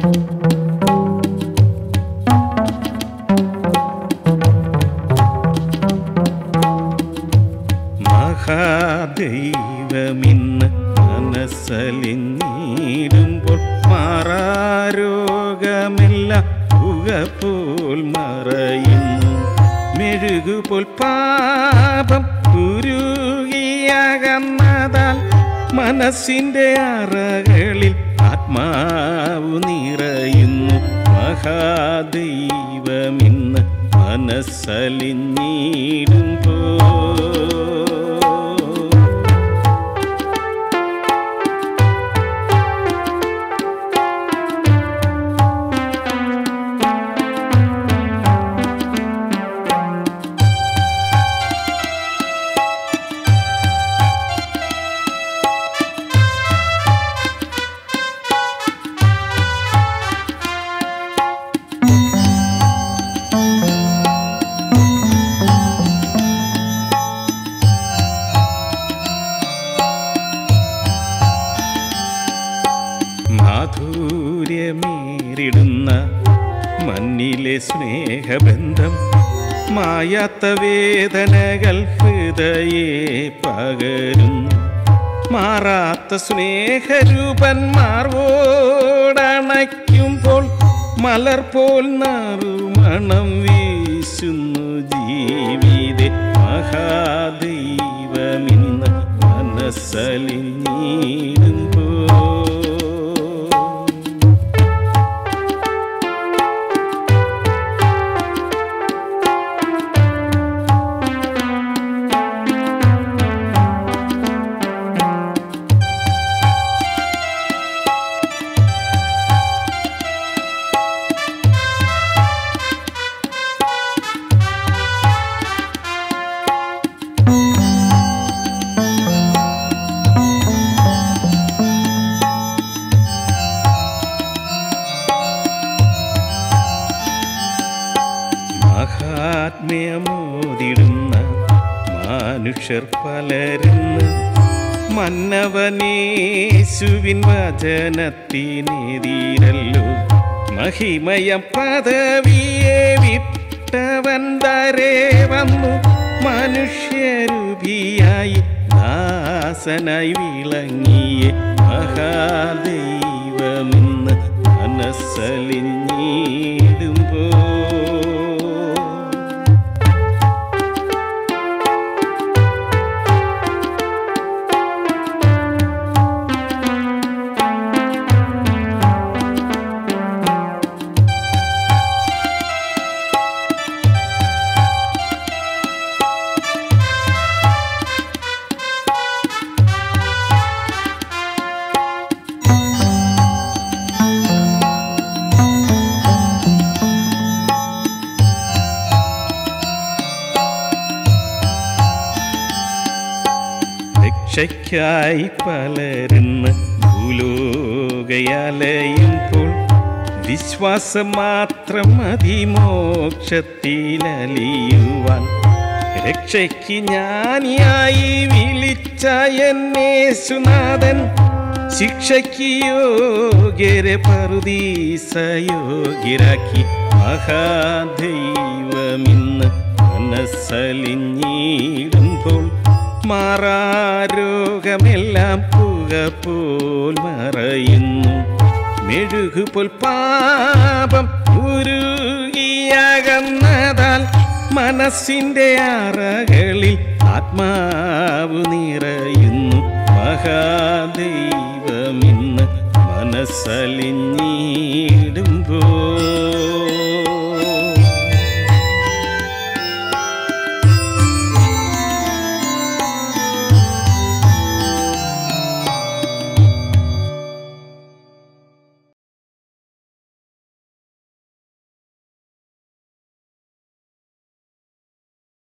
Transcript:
മഹാദൈവമിന്ന് മനസ്സലിഞ്ഞിടുമ്പോൾ മാറാരോഗമെല്ലാം പുകപോൽ മറയുന്നു മെഴുകുപോൽ പാപം ഉരുകിയകന്നതാൽ മനസ്സിന്റെ അറകളിൽ ആത്മാവു നിറയുന്നു മഹാദൈവമിന്ന് മനസ്സലിഞ്ഞിടുമ്പോ മാധുര്യമേറിടുന്ന മണ്ണിലെ സ്നേഹബന്ധം മായാത്ത വേദനകൾ ഹൃദയെ പകരുന്നു മാറാത്ത സ്നേഹരൂപന്മാർ ഓടണയ്ക്കുമ്പോൾ മലർ പോൽ നറുമണം വീശുന്നു ജീവിത മഹാദൈവമിന്ന് മനസ്സലിഞ്ഞിടുമ്പോ മഹാത്മ്യമോതിടുന്ന മനുഷ്യർ പലരുന്ന് മന്നവനേശുവിൻ വചനത്തിനെതിരല്ലോ മഹിമയം പദവിയെ വിട്ടവൻ തരേ വന്നു മനുഷ്യരൂപിയായി ദാസനായി വിളങ്ങിയ മഹാദൈവമെന്ന് മനസ്സലിഞ്ഞിടുമ്പോ രക്ഷയ്ക്കായി പലരുന്ന് ഭൂലോകയലയുമ്പോൾ വിശ്വാസം മാത്രം മതി മോക്ഷത്തിലലിയുവാൻ രക്ഷയ്ക്ക് ജ്ഞാനിയായി വിളിച്ച എന്നെ സുനാഥൻ ശിക്ഷയ്ക്ക് യോഗ്യരെ പറുദീസയോഗ്യരാക്കി മഹാദൈവമിന്ന് മനസ്സലിഞ്ഞിടുമ്പോൾ മാറാരോഗമെല്ലാം പുക പോൽ മറയുന്നു മെഴുകുപോൽ പാപം ഉരുകിയകന്നതാൽ മനസ്സിന്റെ അറകളിൽ ആത്മാവ് നിറയുന്നു മഹാദൈവമിന്ന് മനസ്സലിഞ്ഞീ